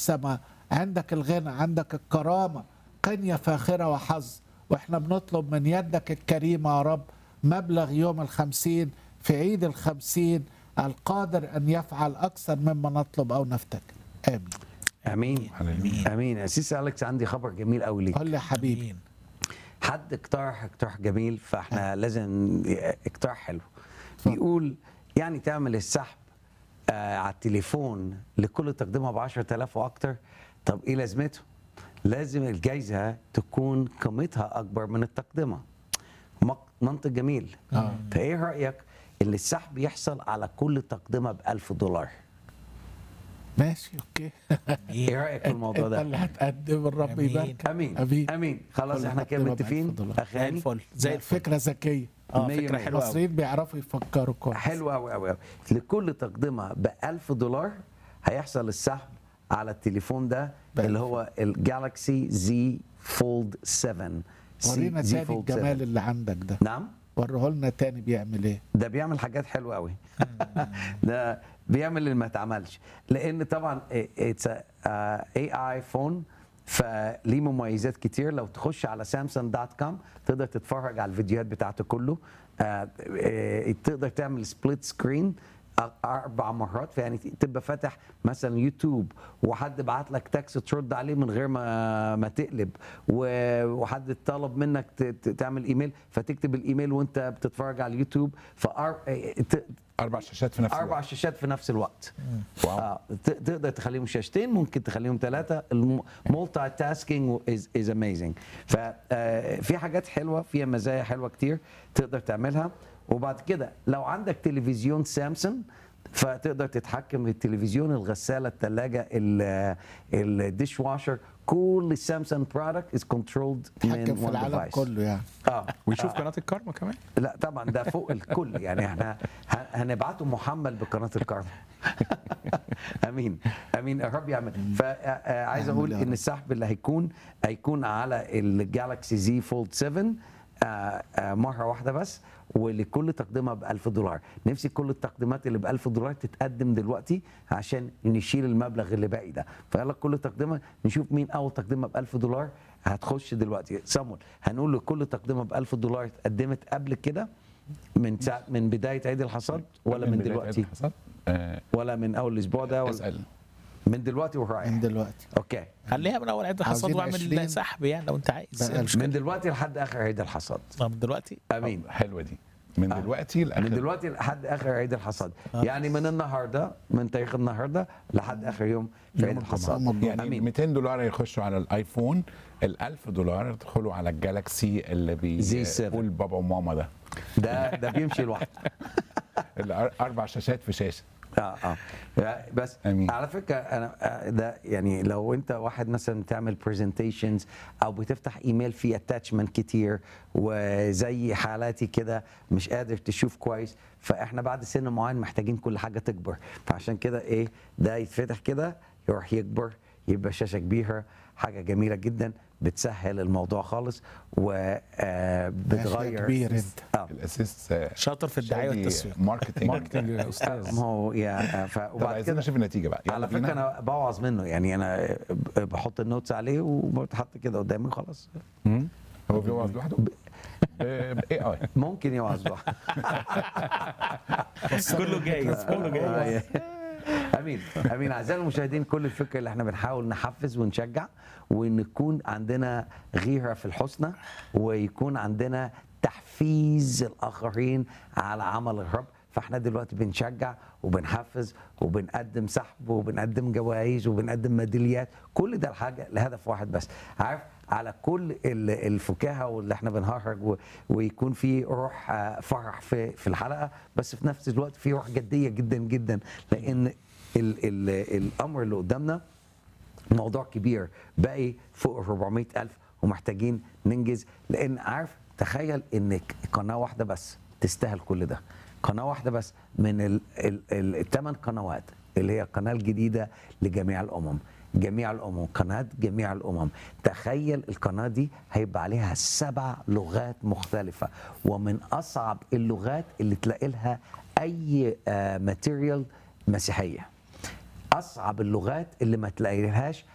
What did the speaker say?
السماء عندك الغنى عندك الكرامة قنية فاخرة وحظ واحنا بنطلب من يدك الكريمة يا رب مبلغ يوم الخمسين في عيد الخمسين القادر أن يفعل أكثر مما نطلب أو نفتكر آمين امين هللويا. امين اسيس اليكس عندي خبر جميل قوي ليك قل لي يا حبيبي امين حد اقترح اقتراح جميل فاحنا لازم اقتراح حلو بيقول يعني تعمل السحب آه على التليفون لكل تقدمها ب 10000 واكتر طب ايه لازمته؟ لازم الجايزه تكون قيمتها اكبر من التقدمه مق- منطق جميل آه. فايه رايك ان السحب يحصل على كل تقدمه ب 1000 دولار ماشي أوكي ايه رايك في الموضوع أنت ده؟ اللي هتقدم الرب أمين. يبارك امين أمين. امين خلاص كل احنا كده تقدمة ب 1000 متفقين دولار. اخي زي هاني الفل زي الفل فكرة ذكية اه مية فكره مية. حلوه قوي المصريين بيعرفوا يفكروا كويس حلو قوي قوي قوي لكل تقدمه ب 1000 دولار هيحصل السحب على التليفون ده بألف. اللي هو الجالكسي زي فولد 7 سي- ورينا زي تاني فولد الجمال 7. اللي عندك ده نعم وريه لنا تاني بيعمل ايه ده بيعمل حاجات حلوه قوي ده بيعمل اللي ما اتعملش لان طبعا اتس اي اي فون فليه مميزات كتير لو تخش على سامسونج دوت كوم تقدر تتفرج على الفيديوهات بتاعته كله آه، آه، تقدر تعمل سبليت سكرين اربع مرات فيعني تبقى فاتح مثلا يوتيوب وحد بعت لك تكست ترد عليه من غير ما ما تقلب و- وحد طلب منك ت- ت- تعمل ايميل فتكتب الايميل وانت بتتفرج على اليوتيوب فأر... ت- اربع شاشات في نفس اربع الوقت شاشات في نفس الوقت واو. آه ت- تقدر تخليهم شاشتين ممكن تخليهم ثلاثه المولتي تاسكينج از از اميزنج ففي حاجات حلوه فيها مزايا حلوه كتير تقدر تعملها وبعد كده لو عندك تلفزيون سامسونج فتقدر تتحكم في التلفزيون الغساله الثلاجه الديش واشر كل سامسونج برودكت از كنترولد تحكم من في وان العالم ديفايس كله يعني اه ويشوف قناه الكارما كمان لا طبعا ده فوق الكل يعني احنا ه- هنبعته محمل بقناه الكرم امين امين الرب يعمل فعايز آمين اقول يا ان رب. السحب اللي هيكون هيكون على الجالكسي زي فولد 7 آه، آه، مره واحده بس ولكل تقدمه ب 1000 دولار نفسي كل التقديمات اللي ب 1000 دولار تتقدم دلوقتي عشان نشيل المبلغ اللي باقي ده فيلا كل تقدمه نشوف مين اول تقدمه ب 1000 دولار هتخش دلوقتي صمول هنقول لكل تقدمه ب 1000 دولار اتقدمت قبل كده من ساعة من بدايه عيد الحصاد ولا من بداية دلوقتي الحصاد؟ آه، ولا من اول الاسبوع ده ولا اسال من دلوقتي ورايح من دلوقتي اوكي خليها من اول عيد الحصاد عاوزين واعمل 20 سحب يعني لو انت عايز بقى إيه المشكلة؟ من دلوقتي لحد اخر عيد الحصاد آه، من دلوقتي امين حلوه دي من آه. دلوقتي لاخر من دلوقتي لحد اخر عيد الحصاد يعني من النهارده من تاريخ النهارده لحد اخر يوم في عيد الحصاد يوم الجمعة. يعني امين 200 دولار يخشوا على الايفون ال 1000 دولار يدخلوا على الجالكسي اللي زي سبعة. بيقول بابا وماما ده ده ده بيمشي لوحده اللي أر- اربع شاشات في شاشه اه اه بس أمين. على فكره انا آه، ده يعني لو انت واحد مثلا بتعمل برزنتيشنز او بتفتح ايميل فيه اتاتشمنت كتير وزي حالاتي كده مش قادر تشوف كويس فاحنا بعد سن معين محتاجين كل حاجه تكبر فعشان كده ايه ده يتفتح كده يروح يكبر يبقى شاشه كبيره حاجه جميله جدا بتسهل الموضوع خالص وبتغير كبير انت اه الاسيس آه، شاطر في الدعايه شادي والتسويق ماركتنج ماركتنج يا استاذ ما هو يا ف- طب وبعد عايزين كده نشوف النتيجه بقى يلا على فكره بينا. انا بوعظ منه يعني انا بحط النوتس عليه وبتحط كده قدامي خلاص مم. هو بيوعظ لوحده باي اي ممكن يوعظ بقى كله جايز كله جايز امين امين اعزائي المشاهدين كل الفكره اللي احنا بنحاول نحفز ونشجع ونكون عندنا غيره في الحسنى ويكون عندنا تحفيز الاخرين على عمل الرب فاحنا دلوقتي بنشجع وبنحفز وبنقدم سحب وبنقدم جوائز وبنقدم ميداليات كل ده الحاجه لهدف واحد بس عارف على كل ال- الفكاهه واللي احنا بنهرج و- ويكون في روح آه، فرح في في الحلقه بس في نفس الوقت في روح جديه جدا جدا لان ال ال الامر اللي قدامنا موضوع كبير باقي فوق 400 ألف ومحتاجين ننجز لأن عارف تخيل إن قناة واحدة بس تستاهل كل ده قناة واحدة بس من الثمان قنوات اللي هي القناة الجديدة لجميع الأمم جميع الأمم قناة جميع الأمم تخيل القناة دي هيبقى عليها سبع لغات مختلفة ومن أصعب اللغات اللي تلاقي لها أي ماتيريال مسيحية اصعب اللغات اللي ما تلاقيهاش